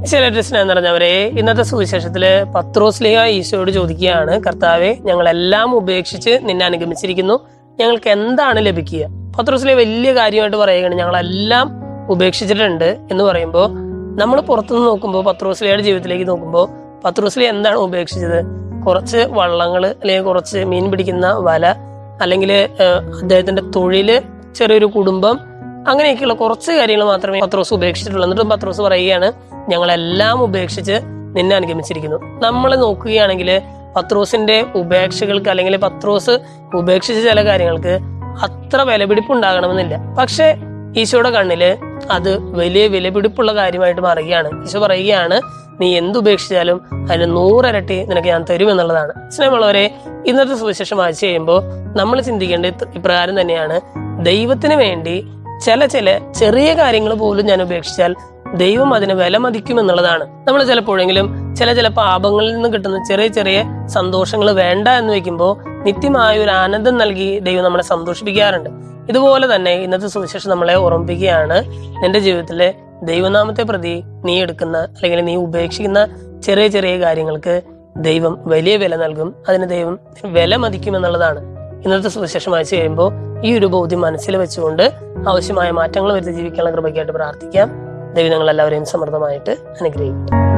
ഈശോയുടെ സ്നേഹം നിറഞ്ഞവരെ ഇന്നത്തെ സുവിശേഷത്തില് പത്രോസ്ലിഹ ഈശോയോട് ചോദിക്കുകയാണ് കർത്താവെ ഞങ്ങളെല്ലാം ഉപേക്ഷിച്ച് നിന്നെ അനുഗമിച്ചിരിക്കുന്നു ഞങ്ങൾക്ക് എന്താണ് ലഭിക്കുക പത്രോസ്ലിഹ വലിയ കാര്യമായിട്ട് പറയുകയാണ് ഞങ്ങളെല്ലാം ഉപേക്ഷിച്ചിട്ടുണ്ട് എന്ന് പറയുമ്പോൾ നമ്മൾ പുറത്തുനിന്ന് നോക്കുമ്പോൾ പത്രോസ്ലിഹയുടെ ജീവിതത്തിലേക്ക് നോക്കുമ്പോൾ പത്രോസ്ലിഹ എന്താണ് ഉപേക്ഷിച്ചത് കുറച്ച് വള്ളങ്ങൾ അല്ലെങ്കിൽ കുറച്ച് മീൻ പിടിക്കുന്ന വല അല്ലെങ്കിൽ അദ്ദേഹത്തിന്റെ തൊഴില് ചെറിയൊരു കുടുംബം അങ്ങനെയൊക്കെയുള്ള കുറച്ച് കാര്യങ്ങൾ മാത്രമേ പത്രോസ് ഉപേക്ഷിച്ചിട്ടുള്ളൂ എന്നിട്ടും പത്രോസ് പറയുകയാണ് ഞങ്ങളെല്ലാം ഉപേക്ഷിച്ച് നിന്നെ അനുഗമിച്ചിരിക്കുന്നു നമ്മൾ നോക്കുകയാണെങ്കിൽ പത്രോസിന്റെ ഉപേക്ഷകൾക്ക് അല്ലെങ്കിൽ പത്രോസ് ഉപേക്ഷിച്ച ചില കാര്യങ്ങൾക്ക് അത്ര വിലപിടിപ്പ് ഉണ്ടാകണമെന്നില്ല പക്ഷെ ഈശോയുടെ കണ്ണില് അത് വലിയ വിലപിടിപ്പുള്ള കാര്യമായിട്ട് മാറുകയാണ് ഈശോ പറയുകയാണ് നീ എന്തുപേക്ഷിച്ചാലും അതിന് നൂറരട്ടി നിനക്ക് ഞാൻ തരും എന്നുള്ളതാണ് സ്നേഹമുള്ളവരെ ഇന്നത്തെ സുവിശേഷം വായിച്ചു കഴിയുമ്പോൾ നമ്മൾ ചിന്തിക്കേണ്ടത് ഇത്ര- ഇപ്രകാരം തന്നെയാണ് ദൈവത്തിന് വേണ്ടി ചില ചില ചെറിയ കാര്യങ്ങൾ പോലും ഞാൻ ഉപേക്ഷിച്ചാൽ ദൈവം അതിന് വില മതിക്കും എന്നുള്ളതാണ് നമ്മൾ ചിലപ്പോഴെങ്കിലും ചില ചില പാപങ്ങളിൽ നിന്ന് കിട്ടുന്ന ചെറിയ ചെറിയ സന്തോഷങ്ങൾ വേണ്ട എന്ന് വെക്കുമ്പോൾ നിത്യമായ ഒരു ആനന്ദം നൽകി ദൈവം നമ്മളെ സന്തോഷിപ്പിക്കാറുണ്ട് ഇതുപോലെ തന്നെ ഇന്നത്തെ സുവിശേഷം നമ്മളെ ഓർമ്മിപ്പിക്കുകയാണ് നിന്റെ ജീവിതത്തിലെ ദൈവനാമത്തെ പ്രതി നീ എടുക്കുന്ന അല്ലെങ്കിൽ നീ ഉപേക്ഷിക്കുന്ന ചെറിയ ചെറിയ കാര്യങ്ങൾക്ക് ദൈവം വലിയ വില നൽകും അതിന് ദൈവം വില മതിക്കും എന്നുള്ളതാണ് ഇന്നത്തെ സുവിശേഷം വായിച്ചു കഴിയുമ്പോൾ ഈ ഒരു ബോധ്യം മനസ്സിൽ വെച്ചുകൊണ്ട് ആവശ്യമായ മാറ്റങ്ങൾ വരുത്തി ജീവിക്കാനുള്ള കൃപയ്ക്കായിട്ട് പ്രാർത്ഥിക്കാം ദൈവം ഞങ്ങൾ എല്ലാവരെയും സമൃദ്ധമായിട്ട് അനുഗ്രഹിക്കും